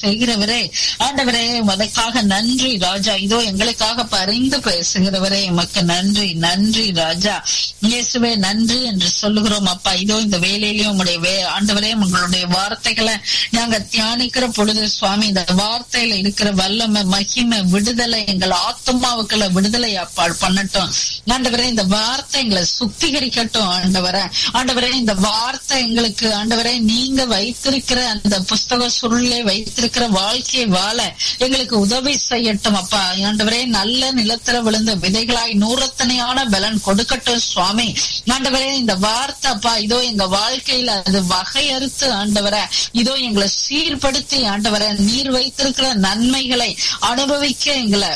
செய்கிறவரே ஆண்டவரே அதற்காக நன்றி ராஜா இதோ எங்களுக்காக பரிந்து பேசுகிறவரே உமக்கு நன்றி நன்றி ராஜா இயேசுவே நன்றி என்று சொல்லுகிறோம் அப்பா இதோ இந்த வேலையிலயும் உங்களுடைய வே ஆண்டவரே உங்களுடைய வார்த்தைகளை நாங்க தியானிக்கிற பொழுது சுவாமி இந்த வார்த்தையில இருக்கிற வல்லமை மகிமை விடுதலை எங்கள் ஆத்மாவுக்குள்ள விடுதலை அப்பா பண்ணட்டும் ஆண்டவரே இந்த வார்த்தை எங்களை சுத்திகரிக்கட்டும் ஆண்டவரே ஆண்டவரே இந்த வார்த்தை எங்களுக்கு ஆண்டவரே நீங்க வைத்திருக்கிற அந்த புஸ்தக சுருளை வைத்திருக்கிற வாழ்க்கையை வாழ எங்களுக்கு உதவி செய்யட்டும் அப்பா ஆண்டவரே நல்ல நிலத்துல விழுந்த விதைகளாய் நூறத்தனையான பலன் கொடுக்கட்டும் சுவாமி ஆண்டவரே இந்த வார்த்தை அப்பா இதோ எங்க வாழ்க்கையில அது வகையறுத்து ஆண்டவரை இதோ எங்களை சீர்படுத்தி ஆண்டவரை நீர் வைத்திருக்கிற நன்மைகளை அனுபவிக்க எங்களை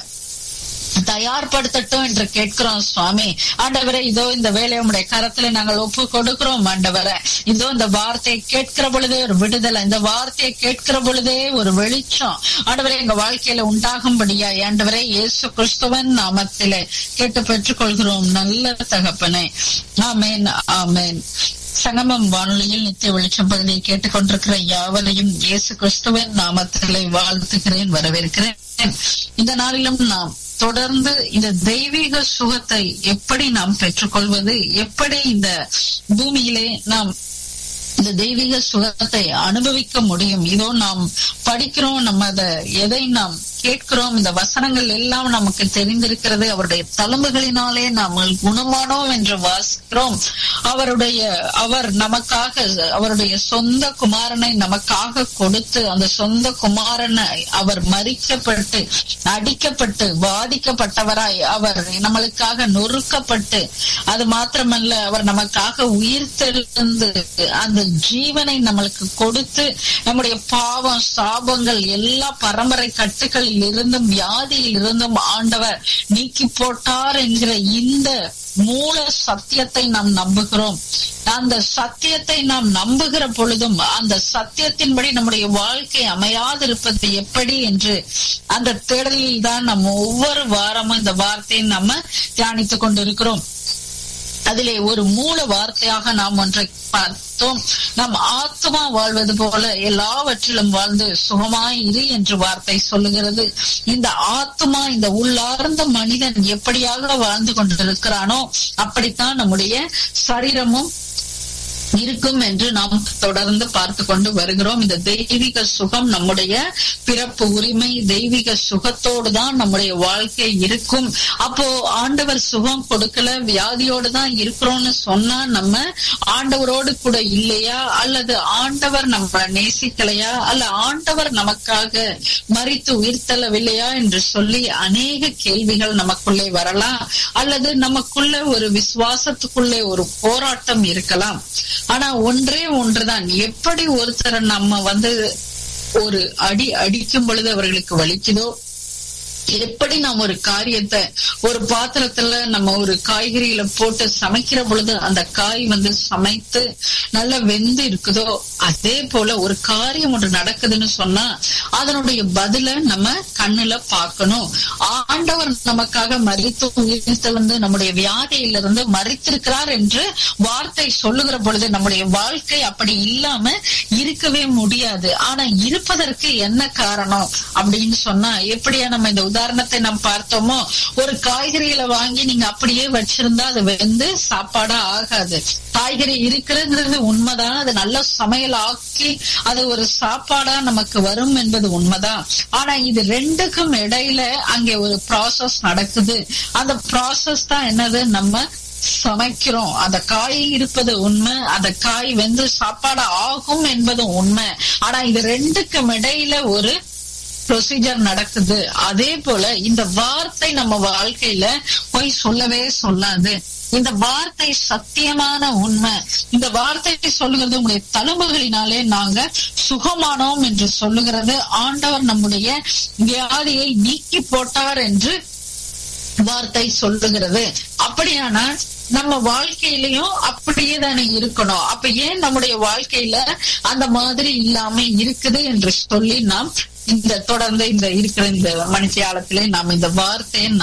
தயார்படுத்தட்டும் என்று கேட்கிறோம் சுவாமி ஆண்டவரே இதோ இந்த வேலையை உடைய கரத்துல நாங்கள் ஒப்பு கொடுக்கிறோம் ஆண்டவரை இதோ இந்த வார்த்தையை கேட்கிற பொழுதே ஒரு விடுதலை இந்த வார்த்தையை கேட்கிற பொழுதே ஒரு வெளிச்சம் ஆண்டவரே எங்க வாழ்க்கையில உண்டாகும்படியா ஆண்டவரே இயேசு கிறிஸ்துவன் நாமத்திலே கேட்டு பெற்றுக் கொள்கிறோம் நல்ல தகப்பனே ஆமேன் ஆமேன் சங்கமம் வானொலியில் நித்திய வெளிச்சம் பகுதியை கேட்டுக்கொண்டிருக்கிற யாவரையும் இயேசு கிறிஸ்துவின் நாமத்திலே வாழ்த்துகிறேன் வரவேற்கிறேன் இந்த நாளிலும் நாம் தொடர்ந்து இந்த தெய்வீக சுகத்தை எப்படி நாம் பெற்றுக்கொள்வது எப்படி இந்த பூமியிலே நாம் இந்த தெய்வீக சுகத்தை அனுபவிக்க முடியும் இதோ நாம் படிக்கிறோம் நம்ம அதை எதை நாம் கேட்கிறோம் இந்த வசனங்கள் எல்லாம் நமக்கு தெரிந்திருக்கிறது அவருடைய தழும்புகளினாலே நாம் குணமானோம் என்று வாசிக்கிறோம் அவருடைய அவர் நமக்காக அவருடைய சொந்த குமாரனை நமக்காக கொடுத்து அந்த சொந்த குமாரனை அவர் மறிக்கப்பட்டு அடிக்கப்பட்டு பாதிக்கப்பட்டவராய் அவர் நம்மளுக்காக நொறுக்கப்பட்டு அது மாத்திரமல்ல அவர் நமக்காக உயிர் தெழுந்து அந்த ஜீவனை நம்மளுக்கு கொடுத்து நம்முடைய பாவம் சாபங்கள் எல்லா பரம்பரை கட்டுகளில் இருந்தும் வியாதியில் இருந்தும் ஆண்டவர் நீக்கி போட்டார் என்கிற இந்த மூல சத்தியத்தை நாம் நம்புகிறோம் அந்த சத்தியத்தை நாம் நம்புகிற பொழுதும் அந்த சத்தியத்தின்படி நம்முடைய வாழ்க்கை அமையாதிருப்பது எப்படி என்று அந்த தேடலில் தான் நம்ம ஒவ்வொரு வாரமும் இந்த வார்த்தையை நம்ம தியானித்துக் கொண்டிருக்கிறோம் அதிலே ஒரு மூல வார்த்தையாக நாம் ஒன்றை பார்த்தோம் நாம் ஆத்மா வாழ்வது போல எல்லாவற்றிலும் வாழ்ந்து சுகமாய் இரு என்று வார்த்தை சொல்லுகிறது இந்த ஆத்மா இந்த உள்ளார்ந்த மனிதன் எப்படியாக வாழ்ந்து கொண்டிருக்கிறானோ அப்படித்தான் நம்முடைய சரீரமும் இருக்கும் என்று நாம் தொடர்ந்து பார்த்து கொண்டு வருகிறோம் இந்த தெய்வீக சுகம் நம்முடைய பிறப்பு உரிமை தெய்வீக சுகத்தோடு தான் நம்முடைய வாழ்க்கை இருக்கும் அப்போ ஆண்டவர் சுகம் கொடுக்கல வியாதியோடு தான் இருக்கிறோம்னு சொன்னா நம்ம ஆண்டவரோடு கூட இல்லையா அல்லது ஆண்டவர் நம்ம நேசிக்கலையா அல்ல ஆண்டவர் நமக்காக மறித்து உயிர்த்தளவில்லையா என்று சொல்லி அநேக கேள்விகள் நமக்குள்ளே வரலாம் அல்லது நமக்குள்ள ஒரு விசுவாசத்துக்குள்ளே ஒரு போராட்டம் இருக்கலாம் ஆனா ஒன்றே ஒன்றுதான் எப்படி ஒருத்தரை நம்ம வந்து ஒரு அடி அடிக்கும் பொழுது அவர்களுக்கு வலிக்குதோ எப்படி நம்ம ஒரு காரியத்தை ஒரு பாத்திரத்துல நம்ம ஒரு காய்கறியில போட்டு சமைக்கிற பொழுது அந்த காய் வந்து சமைத்து நல்லா வெந்து இருக்குதோ அதே போல ஒரு காரியம் ஒன்று நடக்குதுன்னு சொன்னா அதனுடைய பதில நம்ம கண்ணுல பார்க்கணும் ஆண்டவர் நமக்காக மறித்து உயிர்த்து வந்து நம்முடைய வியாதியிலிருந்து மறித்திருக்கிறார் என்று வார்த்தை சொல்லுகிற பொழுது நம்முடைய வாழ்க்கை அப்படி இல்லாம இருக்கவே முடியாது ஆனா இருப்பதற்கு என்ன காரணம் அப்படின்னு சொன்னா எப்படியா நம்ம இந்த உதாரணத்தை நாம் பார்த்தோமோ ஒரு காய்கறிகளை வாங்கி நீங்க அப்படியே வச்சிருந்தா அது வந்து சாப்பாடா ஆகாது காய்கறி இருக்கிறதுங்கிறது உண்மைதான் அது நல்ல சமையல் ஆக்கி அது ஒரு சாப்பாடா நமக்கு வரும் என்பது உண்மைதான் ஆனா இது ரெண்டுக்கும் இடையில அங்கே ஒரு ப்ராசஸ் நடக்குது அந்த ப்ராசஸ் தான் என்னது நம்ம சமைக்கிறோம் அந்த காய் இருப்பது உண்மை அந்த காய் வந்து சாப்பாடு ஆகும் என்பது உண்மை ஆனா இது ரெண்டுக்கும் இடையில ஒரு ப்ரொசீஜர் நடக்குது அதே போல இந்த வார்த்தை நம்ம வாழ்க்கையில போய் சொல்லவே சொல்லாது இந்த வார்த்தை சத்தியமான உண்மை இந்த வார்த்தை சொல்லுகிறது உங்களுடைய தழும்புகளினாலே நாங்க சுகமானோம் என்று சொல்லுகிறது ஆண்டவர் நம்முடைய வியாதியை நீக்கி போட்டார் என்று வார்த்தை சொல்லுகிறது அப்படியானா நம்ம வாழ்க்கையிலயும் அப்படியே தானே இருக்கணும் அப்ப ஏன் நம்முடைய வாழ்க்கையில அந்த மாதிரி இல்லாம இருக்குது என்று சொல்லி நாம் இந்த தொடர்ந்து இந்த இருக்கிற இந்த மனுஷியாலத்திலே நாம் இந்த வார்த்தையை நாம்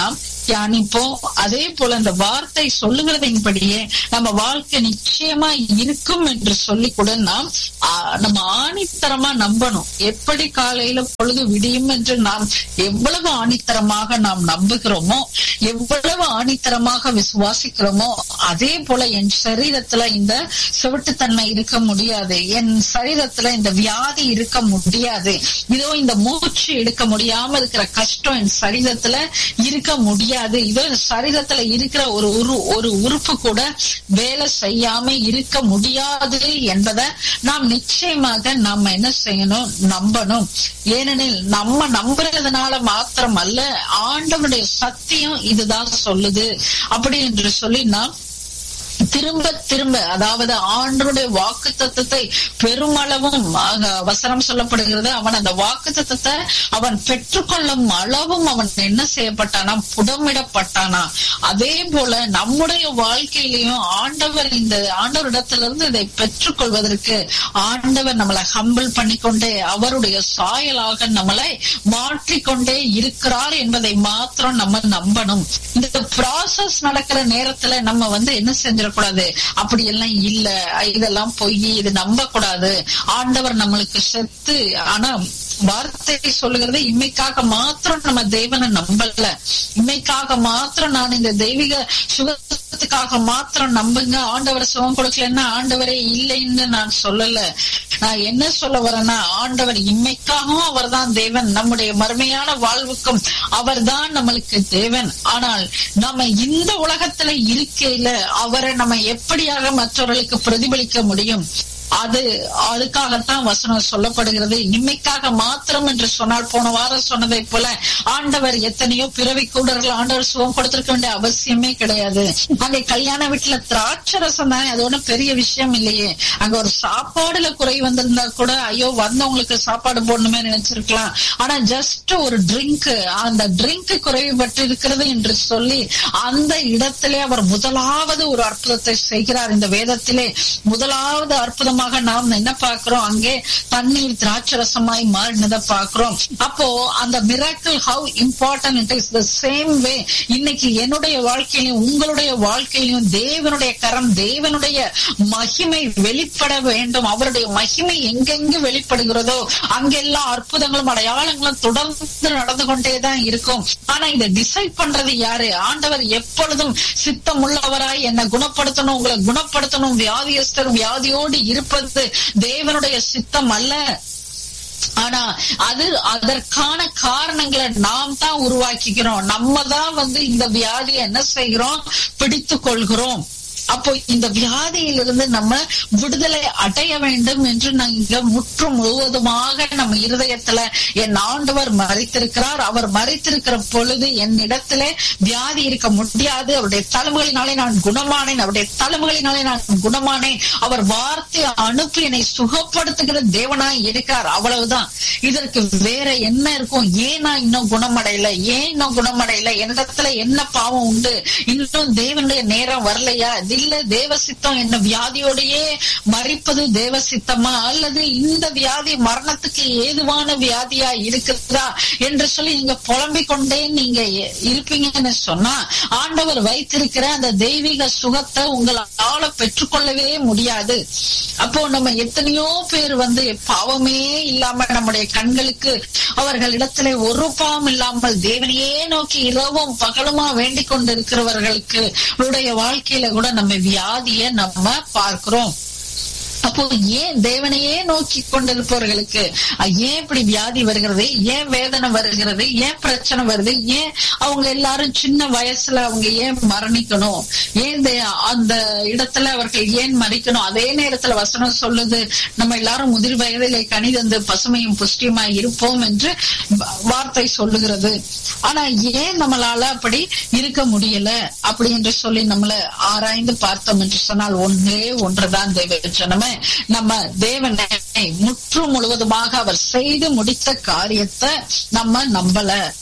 தியானிப்போம் அதே போல அந்த வார்த்தை சொல்லுகிறதின்படியே நம்ம வாழ்க்கை நிச்சயமா இருக்கும் என்று சொல்லி கூட நாம் நம்ம ஆணித்தரமா நம்பணும் எப்படி காலையில பொழுது விடியும் என்று நாம் எவ்வளவு ஆணித்தரமாக நாம் நம்புகிறோமோ எவ்வளவு ஆணித்தரமாக விசுவாசிக்கிறோமோ அதே போல என் சரீரத்துல இந்த சிவட்டுத்தன்மை இருக்க முடியாது என் சரீரத்துல இந்த வியாதி இருக்க முடியாது இதோ இந்த மூச்சு எடுக்க முடியாம இருக்கிற கஷ்டம் என் சரீரத்துல இருக்க முடியாது இதோ என் சரீரத்துல இருக்கிற ஒரு உரு ஒரு உறுப்பு கூட வேலை செய்யாம இருக்க முடியாது என்பதை நாம் நிச்சயமாக நாம என்ன செய்யணும் நம்பணும் ஏனெனில் நம்ம நம்புறதுனால மாத்திரம் அல்ல ஆண்டவனுடைய சத்தியம் இதுதான் சொல்லுது அப்படி என்று சொல்லி நாம் திரும்ப திரும்ப அதாவது ஆண்டருடைய வாக்கு தத்துவத்தை பெருமளவும் வசனம் சொல்லப்படுகிறது அவன் அந்த வாக்கு தத்துவத்தை அவன் பெற்றுக்கொள்ளும் அளவும் அவன் என்ன செய்யப்பட்டானா புடமிடப்பட்டானா அதே போல நம்முடைய வாழ்க்கையிலையும் ஆண்டவர் இந்த ஆண்டவரிடத்திலிருந்து இதை பெற்றுக்கொள்வதற்கு ஆண்டவர் நம்மளை ஹம்பிள் பண்ணிக்கொண்டே அவருடைய சாயலாக நம்மளை மாற்றிக்கொண்டே இருக்கிறார் என்பதை மாத்திரம் நம்ம நம்பணும் இந்த ப்ராசஸ் நடக்கிற நேரத்துல நம்ம வந்து என்ன செஞ்சிடக்கூடாது அப்படி எல்லாம் இல்ல இதெல்லாம் பொய் இது நம்ப கூடாது ஆண்டவர் நம்மளுக்கு செத்து ஆனா வார்த்தை சொல்லுகிறது இம்மைக்காக மாத்திரம் நம்ம தேவனை நம்பல இம்மைக்காக மாத்திரம் நான் இந்த தெய்வீக சுகத்துக்காக மாத்திரம் நம்புங்க ஆண்டவர் சுகம் கொடுக்கலன்னா ஆண்டவரே இல்லைன்னு நான் சொல்லல நான் என்ன சொல்ல வரேன்னா ஆண்டவர் இம்மைக்காகவும் அவர் தான் தேவன் நம்முடைய மறுமையான வாழ்வுக்கும் அவர் தான் நம்மளுக்கு தேவன் ஆனால் நம்ம இந்த உலகத்துல இருக்கையில அவரை நம்ம எப்படியாக மற்றவர்களுக்கு பிரதிபலிக்க முடியும் அது அதுக்காகத்தான் வசனம் சொல்லப்படுகிறது இம்மைக்காக மாத்திரம் என்று சொன்னால் போன வாரம் சொன்னதை போல ஆண்டவர் எத்தனையோ பிறவி கூடர்கள் ஆண்டவர் சுகம் கொடுத்திருக்க வேண்டிய அவசியமே கிடையாது அங்க கல்யாண வீட்டுல திராட்சை ரசம் தான் அது ஒண்ணும் பெரிய விஷயம் இல்லையே அங்க ஒரு சாப்பாடுல குறை வந்திருந்தா கூட ஐயோ வந்தவங்களுக்கு சாப்பாடு போடணுமே நினைச்சிருக்கலாம் ஆனா ஜஸ்ட் ஒரு ட்ரிங்க் அந்த ட்ரிங்க் குறைவுபட்டு இருக்கிறது என்று சொல்லி அந்த இடத்திலே அவர் முதலாவது ஒரு அற்புதத்தை செய்கிறார் இந்த வேதத்திலே முதலாவது அற்புதம் மூலமாக நாம் என்ன பார்க்கிறோம் அங்கே தண்ணீர் திராட்சரசமாய் மாறினதை பார்க்கிறோம் அப்போ அந்த miracle how important it is the same way இன்னைக்கு என்னுடைய வாழ்க்கையிலும் உங்களுடைய வாழ்க்கையிலும் தேவனுடைய கரம் தேவனுடைய மகிமை வெளிப்பட வேண்டும் அவருடைய மகிமை எங்கெங்கு வெளிப்படுகிறதோ அங்கெல்லாம் அற்புதங்களும் அடையாளங்களும் தொடர்ந்து நடந்து கொண்டேதான் இருக்கும் ஆனா இதை டிசைட் பண்றது யாரு ஆண்டவர் எப்பொழுதும் சித்தம் உள்ளவராய் என்னை குணப்படுத்தணும் உங்களை குணப்படுத்தணும் வியாதியஸ்தர் வியாதியோடு இருப்பது தேவனுடைய சித்தம் அல்ல ஆனா அது அதற்கான காரணங்களை நாம் தான் உருவாக்கிக்கிறோம் நம்ம தான் வந்து இந்த வியாதியை என்ன செய்கிறோம் பிடித்து கொள்கிறோம் அப்போ இந்த வியாதியிலிருந்து நம்ம விடுதலை அடைய வேண்டும் என்று நாங்க முற்று முழுவதுமாக நம்ம இருதயத்துல என் ஆண்டவர் மறைத்திருக்கிறார் அவர் மறைத்திருக்கிற பொழுது என்னிடத்துல வியாதி இருக்க முடியாது அவருடைய தலைமுகளினாலே நான் குணமானேன் அவருடைய தலைமுகளினாலே நான் குணமானேன் அவர் வார்த்தை அனுப்பி என்னை சுகப்படுத்துகிற தேவனாய் இருக்கார் அவ்வளவுதான் இதற்கு வேற என்ன இருக்கும் ஏன் நான் இன்னும் குணமடையல ஏன் இன்னும் குணமடையல என்னிடத்துல என்ன பாவம் உண்டு இன்னும் தேவனுடைய நேரம் வரலையா இல்ல தேவ சித்தம் என்ன வியாதியோடையே மறிப்பது தேவ சித்தமா அல்லது இந்த வியாதி மரணத்துக்கு ஏதுவான வியாதியா இருக்குதா என்று சொல்லி நீங்க புலம்பிக் கொண்டே நீங்க இருப்பீங்கன்னு சொன்னா ஆண்டவர் வைத்திருக்கிற அந்த தெய்வீக சுகத்தை உங்களால பெற்றுக்கொள்ளவே முடியாது அப்போ நம்ம எத்தனையோ பேர் வந்து பாவமே இல்லாம நம்முடைய கண்களுக்கு அவர்களிடத்திலே ஒரு பாவம் இல்லாமல் தேவனையே நோக்கி இரவும் பகலுமா வேண்டிக் கொண்டிருக்கிறவர்களுக்கு வாழ்க்கையில கூட நம்ம வியாதிய நம்ம பார்க்கிறோம் அப்போ ஏன் தேவனையே நோக்கி கொண்டிருப்பவர்களுக்கு ஏன் இப்படி வியாதி வருகிறது ஏன் வேதனை வருகிறது ஏன் பிரச்சனை வருது ஏன் அவங்க எல்லாரும் சின்ன வயசுல அவங்க ஏன் மரணிக்கணும் ஏன் அந்த இடத்துல அவர்கள் ஏன் மறிக்கணும் அதே நேரத்துல வசனம் சொல்லுது நம்ம எல்லாரும் முதிர் வயதிலே கனிதந்து பசுமையும் புஷ்டியுமா இருப்போம் என்று வார்த்தை சொல்லுகிறது ஆனா ஏன் நம்மளால அப்படி இருக்க முடியல அப்படி என்று சொல்லி நம்மள ஆராய்ந்து பார்த்தோம் என்று சொன்னால் ஒன்றே ஒன்றுதான் தெய்வ ஜனமே நம்ம தேவனை முற்று முழுவதுமாக அவர் செய்து முடித்த காரியத்தை நம்ம நம்பல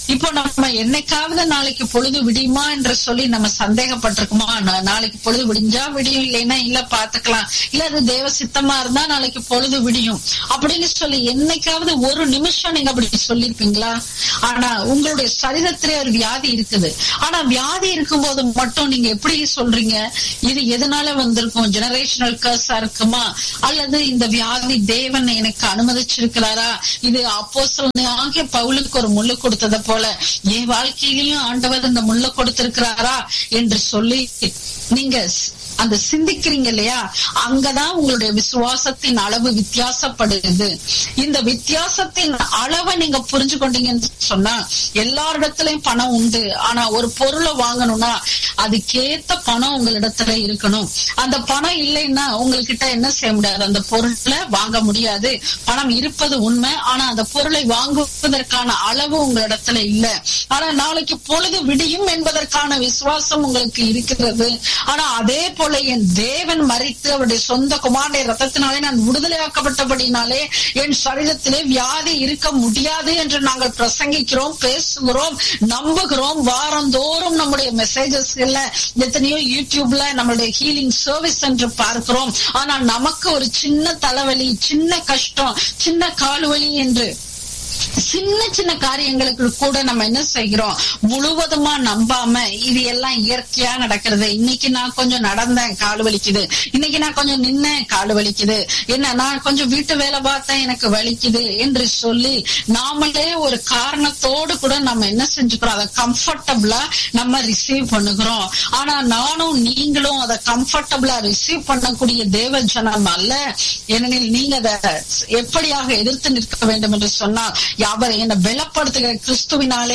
இப்போ நம்ம என்னைக்காவது நாளைக்கு பொழுது விடியுமா என்று சொல்லி நம்ம சந்தேகப்பட்டிருக்குமா நா- நாளைக்கு பொழுது விடிஞ்சா விடியும் இல்லைன்னா இல்ல பாத்துக்கலாம் இல்ல அது தேவ சித்தமா இருந்தா நாளைக்கு பொழுது விடியும் அப்படின்னு சொல்லி என்னைக்காவது ஒரு நிமிஷம் நீங்க அப்படி சொல்லிருப்பீங்களா ஆனா உங்களுடைய சரீரத்திலே ஒரு வியாதி இருக்குது ஆனா வியாதி இருக்கும்போது மட்டும் நீங்க எப்படி சொல்றீங்க இது எதனால வந்திருக்கும் ஜெனரேஷனல் கர்ஸா இருக்குமா அல்லது இந்த வியாதி தேவன் எனக்கு அனுமதிச்சிருக்கிறாரா இது அப்போ ஆகிய பவுலுக்கு ஒரு முள்ளு கொடுத்ததை போல என் வாழ்க்கையிலையும் ஆண்டவர் இந்த முள்ள கொடுத்திருக்கிறாரா என்று சொல்லி நீங்க ஸ்- அந்த சிந்திக்கிறீங்க இல்லையா அங்கதான் உங்களுடைய விசுவாசத்தின் அளவு வித்தியாசப்படுது இந்த வித்தியாசத்தின் அளவை நீங்க புரிஞ்சு கொண்டீங்கன்னு சொன்னா எல்லாரிடத்திலயும் பணம் உண்டு ஆனா ஒரு பொருளை வாங்கணும்னா அதுக்கேத்த பணம் உங்களிடத்துல இருக்கணும் அந்த பணம் இல்லைன்னா உங்ககிட்ட என்ன செய்ய முடியாது அந்த பொருளை வாங்க முடியாது பணம் இருப்பது உண்மை ஆனா அந்த பொருளை வாங்குவதற்கான அளவு உங்களிடத்துல இல்ல ஆனா நாளைக்கு பொழுது விடியும் என்பதற்கான விசுவாசம் உங்களுக்கு இருக்கிறது ஆனா அதே போல என் தேவன் மறித்து அவருடைய சொந்த குமாரனுடைய ரத்தத்தினாலே நான் விடுதலையாக்கப்பட்டபடினாலே என் சரீரத்திலே வியாதி இருக்க முடியாது என்று நாங்கள் பிரசங்கிக்கிறோம் பேசுகிறோம் நம்புகிறோம் வாரந்தோறும் நம்முடைய மெசேஜஸ்கள்ல எத்தனையோ யூடியூப்ல நம்மளுடைய ஹீலிங் சர்வீஸ் என்று பார்க்கிறோம் ஆனால் நமக்கு ஒரு சின்ன தலைவலி சின்ன கஷ்டம் சின்ன கால்வலி என்று சின்ன சின்ன காரியங்களுக்கு கூட நம்ம என்ன செய்கிறோம் முழுவதுமா நம்பாம இது எல்லாம் இயற்கையா நடக்கிறது இன்னைக்கு நான் கொஞ்சம் நடந்தேன் கால் வலிக்குது இன்னைக்கு நான் கொஞ்சம் நின்னேன் கால் வலிக்குது என்ன நான் கொஞ்சம் வீட்டு வேலை பார்த்தேன் எனக்கு வலிக்குது என்று சொல்லி நாமளே ஒரு காரணத்தோடு கூட நம்ம என்ன செஞ்சுக்கிறோம் அதை கம்ஃபர்டபுளா நம்ம ரிசீவ் பண்ணுகிறோம் ஆனா நானும் நீங்களும் அதை கம்ஃபர்டபுளா ரிசீவ் பண்ணக்கூடிய தேவ ஜனம் அல்ல ஏனெனில் நீங்க அதை எப்படியாக எதிர்த்து நிற்க வேண்டும் என்று சொன்னால் யாவர் என்னை பலப்படுத்துகிற கிறிஸ்துவினாலே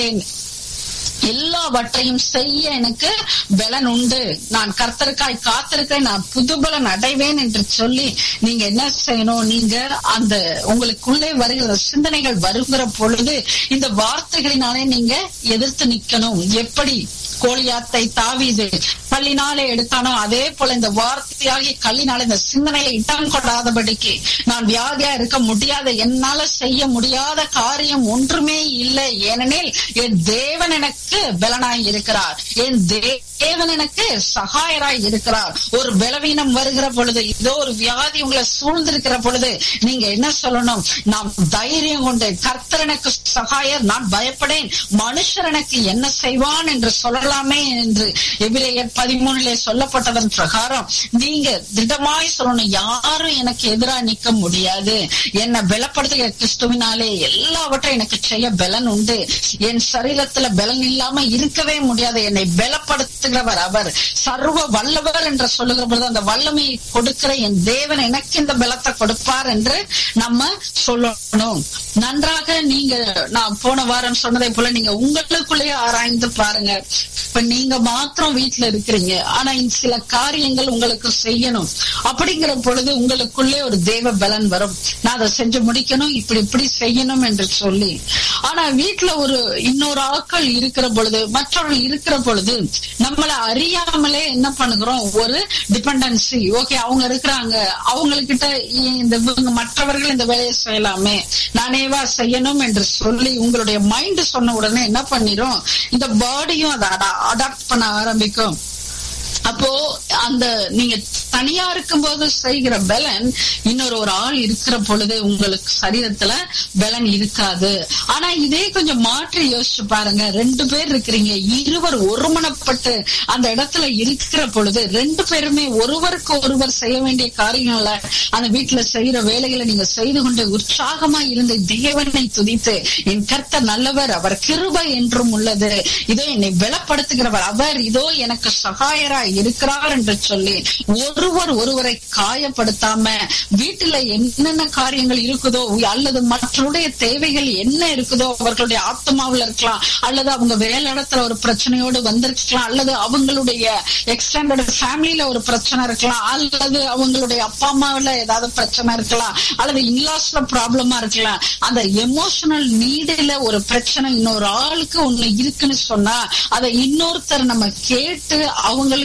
எல்லாவற்றையும் செய்ய எனக்கு பலன் உண்டு நான் கர்த்தருக்காய் காத்திருக்கேன் நான் புதுபலன் அடைவேன் என்று சொல்லி நீங்க என்ன செய்யணும் நீங்க அந்த உங்களுக்குள்ளே வருகிற சிந்தனைகள் வருகிற பொழுது இந்த வார்த்தைகளினாலே நீங்க எதிர்த்து நிக்கணும் எப்படி கோலியாத்தை தாவீது கல்லினாலே எடுத்தானோ அதே போல இந்த வார்த்தையாகி கல்லினால இந்த சிந்தனையில இடம் கொள்ளாதபடிக்கு நான் வியாதியா இருக்க முடியாத என்னால செய்ய முடியாத காரியம் ஒன்றுமே இல்லை ஏனெனில் என் தேவன் எனக்கு பலனாய் இருக்கிறார் என் தேவன் எனக்கு சகாயராய் இருக்கிறார் ஒரு பலவீனம் வருகிற பொழுது இதோ ஒரு வியாதி உங்களை சூழ்ந்திருக்கிற பொழுது நீங்க என்ன சொல்லணும் நாம் தைரியம் கொண்டு கர்த்தர் எனக்கு சகாயர் நான் பயப்படேன் மனுஷர் எனக்கு என்ன செய்வான் என்று சொல்லலாமே என்று எபிரேயர் பதிமூணுல சொல்லப்பட்டதன் பிரகாரம் நீங்க திடமாய் சொல்லணும் யாரும் எனக்கு எதிராக நிக்க முடியாது என்னை பலப்படுத்துகிற கிறிஸ்துவினாலே எல்லாவற்றையும் எனக்கு செய்ய பலன் உண்டு என் சரீரத்துல பலன் இல்லாம இருக்கவே முடியாது என்னை பலப்படுத்துகிறவர் அவர் சர்வ வல்லவர் என்று சொல்லுகிற பொழுது அந்த வல்லமையை கொடுக்கிற என் தேவன் எனக்கு இந்த பலத்தை கொடுப்பார் என்று நம்ம சொல்லணும் நன்றாக நீங்க நான் போன வாரம் சொன்னதை போல நீங்க உங்களுக்குள்ளேயே ஆராய்ந்து பாருங்க இப்ப நீங்க மாத்திரம் வீட்டுல இருக்கிறீங்க ஆனா இந்த சில காரியங்கள் உங்களுக்கு செய்யணும் அப்படிங்கிற பொழுது உங்களுக்குள்ளே ஒரு தேவ பலன் வரும் நான் அதை செஞ்சு முடிக்கணும் இப்படி இப்படி செய்யணும் என்று சொல்லி ஆனா வீட்டுல ஒரு இன்னொரு ஆட்கள் இருக்கிற பொழுது மற்றவர்கள் இருக்கிற பொழுது நம்மள அறியாமலே என்ன பண்ணுகிறோம் ஒரு டிபெண்டன்சி ஓகே அவங்க இருக்கிறாங்க அவங்கக்கிட்ட இந்த இவங்க மற்றவர்கள் இந்த வேலையை செய்யலாமே நானேவா செய்யணும் என்று சொல்லி உங்களுடைய மைண்ட் சொன்ன உடனே என்ன பண்ணிரும் இந்த பாடியும் அதை அடாப்ட் பண்ண ஆரம்பிக்கும் அப்போ அந்த நீங்க தனியா இருக்கும்போது செய்கிற பலன் இன்னொரு ஒரு ஆள் இருக்கிற பொழுது உங்களுக்கு சரீரத்துல பலன் இருக்காது ஆனா இதே கொஞ்சம் மாற்றி யோசிச்சு பாருங்க ரெண்டு பேர் இருக்கிறீங்க இருவர் ஒருமனப்பட்டு அந்த இடத்துல இருக்கிற பொழுது ரெண்டு பேருமே ஒருவருக்கு ஒருவர் செய்ய வேண்டிய காரியங்கள அந்த வீட்டுல செய்யற வேலைகளை நீங்க செய்து கொண்டு உற்சாகமா இருந்து தேவனை துதித்து என் கர்த்தர் நல்லவர் அவர் கிருபை என்றும் உள்ளது இதோ என்னை பலப்படுத்துகிறவர் அவர் இதோ எனக்கு சகாயராய் இருக்கிறார் என்று சொல்லி ஒருவர் ஒருவரை காயப்படுத்தாம வீட்டுல என்னென்ன காரியங்கள் இருக்குதோ அல்லது மற்றவருடைய தேவைகள் என்ன இருக்குதோ அவர்களுடைய ஆத்மாவில் இருக்கலாம் அல்லது அவங்க வேலை இடத்துல ஒரு பிரச்சனையோடு வந்திருக்கலாம் அல்லது அவங்களுடைய எக்ஸ்டெண்டட் ஃபேமிலியில ஒரு பிரச்சனை இருக்கலாம் அல்லது அவங்களுடைய அப்பா அம்மாவில ஏதாவது பிரச்சனை இருக்கலாம் அல்லது இன்லாஸ்ல ப்ராப்ளமா இருக்கலாம் அந்த எமோஷனல் நீடில ஒரு பிரச்சனை இன்னொரு ஆளுக்கு ஒண்ணு இருக்குன்னு சொன்னா அதை இன்னொருத்தர் நம்ம கேட்டு அவங்களுக்கு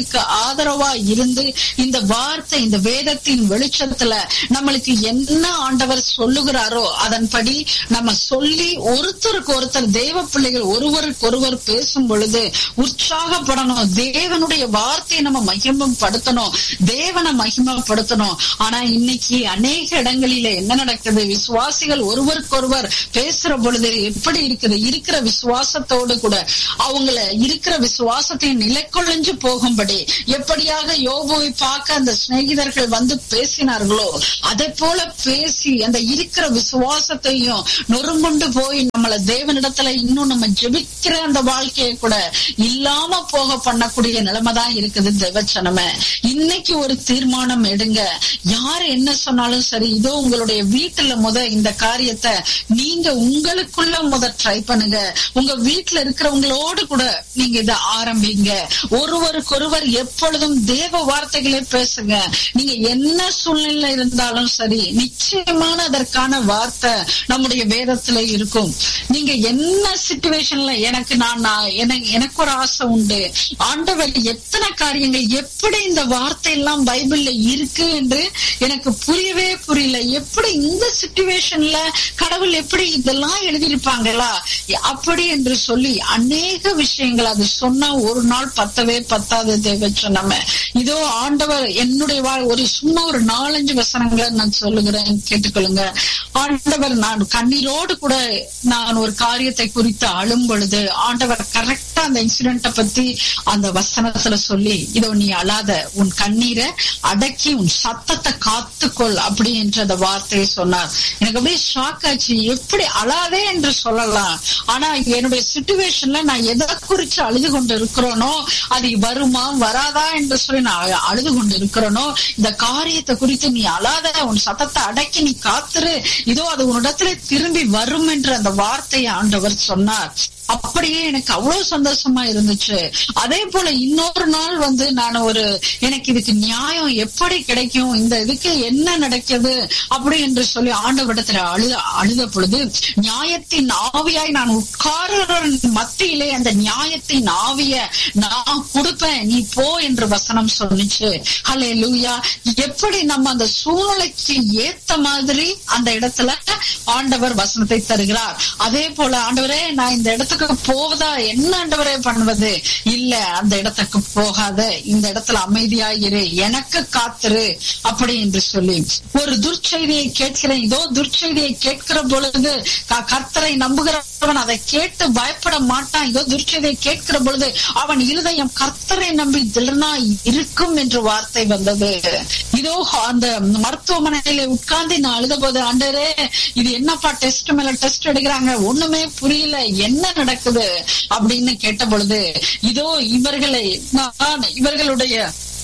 எங்களுக்கு ஆதரவா இருந்து இந்த வார்த்தை இந்த வேதத்தின் வெளிச்சத்துல நம்மளுக்கு என்ன ஆண்டவர் சொல்லுகிறாரோ அதன்படி நம்ம சொல்லி ஒருத்தருக்கு ஒருத்தர் தேவ பிள்ளைகள் ஒருவருக்கு ஒருவர் பேசும் பொழுது உற்சாகப்படணும் தேவனுடைய வார்த்தையை நம்ம மகிமப்படுத்தணும் தேவனை மகிமப்படுத்தணும் ஆனா இன்னைக்கு அநேக இடங்களில என்ன நடக்குது விசுவாசிகள் ஒருவருக்கொருவர் பேசுற பொழுது எப்படி இருக்குது இருக்கிற விசுவாசத்தோடு கூட அவங்கள இருக்கிற விசுவாசத்தை நிலைக்கொழிஞ்சு போகும்படி எப்படியாக யோபுவை பார்க்க அந்த சிநேகிதர்கள் வந்து பேசினார்களோ அதை போல பேசி அந்த இருக்கிற விசுவாசத்தையும் நொறுங்குண்டு போய் நம்மள தேவனிடத்துல இன்னும் நம்ம ஜெபிக்கிற அந்த வாழ்க்கையை கூட இல்லாம போக பண்ணக்கூடிய நிலைமை தான் இருக்குது தேவச்சனமே இன்னைக்கு ஒரு தீர்மானம் எடுங்க யார் என்ன சொன்னாலும் சரி இதோ உங்களுடைய வீட்டுல முத இந்த காரியத்தை நீங்க உங்களுக்குள்ள முத ட்ரை பண்ணுங்க உங்க வீட்டுல இருக்கிறவங்களோடு கூட நீங்க இதை ஆரம்பிங்க ஒருவருக்கொருவர் எப்பொழுதும் தேவ வார்த்தைகளை பேசுங்க நீங்க என்ன சூழ்நிலை இருந்தாலும் சரி நிச்சயமான அதற்கான வார்த்தை நம்முடைய வேதத்துல இருக்கும் நீங்க என்ன சுச்சுவேஷன்ல எனக்கு நான் நான் எனக்கு எனக்கு ஒரு ஆசை உண்டு ஆண்டவர் எத்தனை காரியங்கள் எப்படி இந்த வார்த்தை எல்லாம் பைபிள்ல இருக்கு என்று எனக்கு புரியவே புரியல எப்படி இந்த சுச்சுவேஷன்ல கடவுள் எப்படி இதெல்லாம் எழுதியிருப்பாங்களா அப்படி என்று சொல்லி அநேக விஷயங்கள் அது சொன்னா ஒரு நாள் பத்தவே பத்தாது தேவச்சனம இதோ ஆண்டவர் என்னுடைய வாழ் ஒரு சும்மா ஒரு நாலஞ்சு வசனங்களை நான் சொல்லுகிறேன் கேட்டுக்கொள்ளுங்க ஆண்டவர் நான் கண்ணீரோடு கூட நான் ஒரு காரியத்தை குறித்து அழும் பொழுது ஆண்டவர் கரெக்டா அந்த இன்சிடென்ட பத்தி அந்த வசனத்துல சொல்லி இதோ நீ அழாத உன் கண்ணீரை அடக்கி உன் சத்தத்தை காத்துக்கொள் அப்படி என்ற அந்த வார்த்தையை சொன்னார் எனக்கு அப்படியே ஷாக் ஆச்சு எப்படி அழாதே என்று சொல்லலாம் ஆனா என்னுடைய சுச்சுவேஷன்ல நான் எதை குறிச்சு அழுது கொண்டு இருக்கிறோனோ அது வருமா வராதா என்று சொல்லி நான் அழுது கொண்டு இருக்கிறேனோ இந்த காரியத்தை குறித்து நீ அழாத உன் சத்தத்தை அடக்கி நீ காத்துரு இதோ அது உன்னிடத்துல திரும்பி வரும் என்று அந்த வார்த்தையை ஆண்டவர் சொன்னார் அப்படியே எனக்கு அவ்வளவு சந்தோஷமா இருந்துச்சு அதே போல இன்னொரு நாள் வந்து நான் ஒரு எனக்கு இதுக்கு நியாயம் எப்படி கிடைக்கும் இந்த இதுக்கு என்ன நடக்குது அப்படி என்று சொல்லி ஆண்டவரிடத்துல அழுத அழுத பொழுது நியாயத்தின் ஆவியாய் நான் உட்கார மத்தியிலே அந்த நியாயத்தின் ஆவிய நான் கொடுப்பேன் நீ போ என்று வசனம் சொன்னிச்சு ஹலே லூயா எப்படி நம்ம அந்த சூழ்நிலைக்கு ஏத்த மாதிரி அந்த இடத்துல ஆண்டவர் வசனத்தை தருகிறார் அதே போல ஆண்டவரே நான் இந்த இடத்துக்கு போவதா என்ன ஆண்டவரே பண்ணுவது இல்ல அந்த இடத்துக்கு போகாத இந்த இடத்துல அமைதியாயிரு எனக்கு காத்துரு அப்படி என்று சொல்லி ஒரு துர்ச்செய்தியை கேட்கிறேன் இதோ துர்ச்செய்தியை கேட்கிற பொழுது கர்த்தரை நம்புகிறவன் அதை கேட்டு பயப்பட மாட்டான் இதோ துர்ச்செய்தியை கேட்கிற பொழுது அவன் இருதயம் கர்த்தரை நம்பி திடனா இருக்கும் என்று வார்த்தை வந்தது இதோ அந்த மருத்துவமனையில உட்கார்ந்து நான் அழுத போது ஆண்டரே இது என்னப்பா டெஸ்ட் மேல டெஸ்ட் எடுக்கிறாங்க ஒண்ணுமே புரியல என்ன நடக்குது அப்படின்னு கேட்ட பொழுது இதோ இவர்களை நான் இவர்களுடைய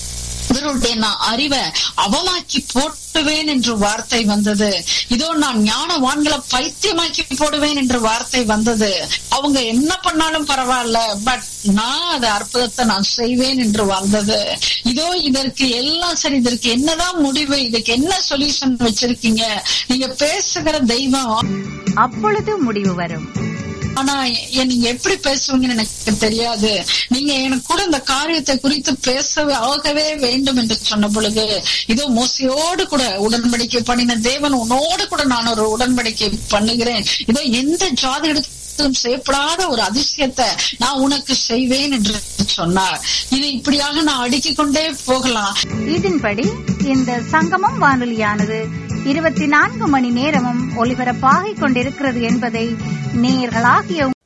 இவருடைய நான் அறிவை அவமாக்கி போட்டுவேன் என்று வார்த்தை வந்தது இதோ நான் ஞானவான்களை பைத்தியமாக்கி போடுவேன் என்று வார்த்தை வந்தது அவங்க என்ன பண்ணாலும் பரவாயில்ல பட் நான் அது அற்புதத்தை நான் செய்வேன் என்று வந்தது இதோ இதற்கு எல்லாம் சரி இதற்கு என்னதான் முடிவு இதுக்கு என்ன சொல்யூஷன் வச்சிருக்கீங்க நீங்க பேசுகிற தெய்வம் அப்பொழுது முடிவு வரும் ஆனா நீங்க எப்படி பேசுவீங்கன்னு எனக்கு தெரியாது நீங்க எனக்கு கூட இந்த காரியத்தை குறித்து பேசவே ஆகவே வேண்டும் என்று சொன்ன பொழுது இதோ மோசையோடு கூட உடன்படிக்கை பண்ணின தேவன் உன்னோடு கூட நான் ஒரு உடன்படிக்கை பண்ணுகிறேன் இதோ எந்த ஜாதி எடுத்தும் செய்யப்படாத ஒரு அதிசயத்தை நான் உனக்கு செய்வேன் என்று சொன்னார் இது இப்படியாக நான் அடுக்கிக் கொண்டே போகலாம் இதன்படி இந்த சங்கமம் வானொலியானது இருபத்தி நான்கு மணி நேரமும் ஒலிபரப்பாகிக் கொண்டிருக்கிறது என்பதை நேயர்களாகிய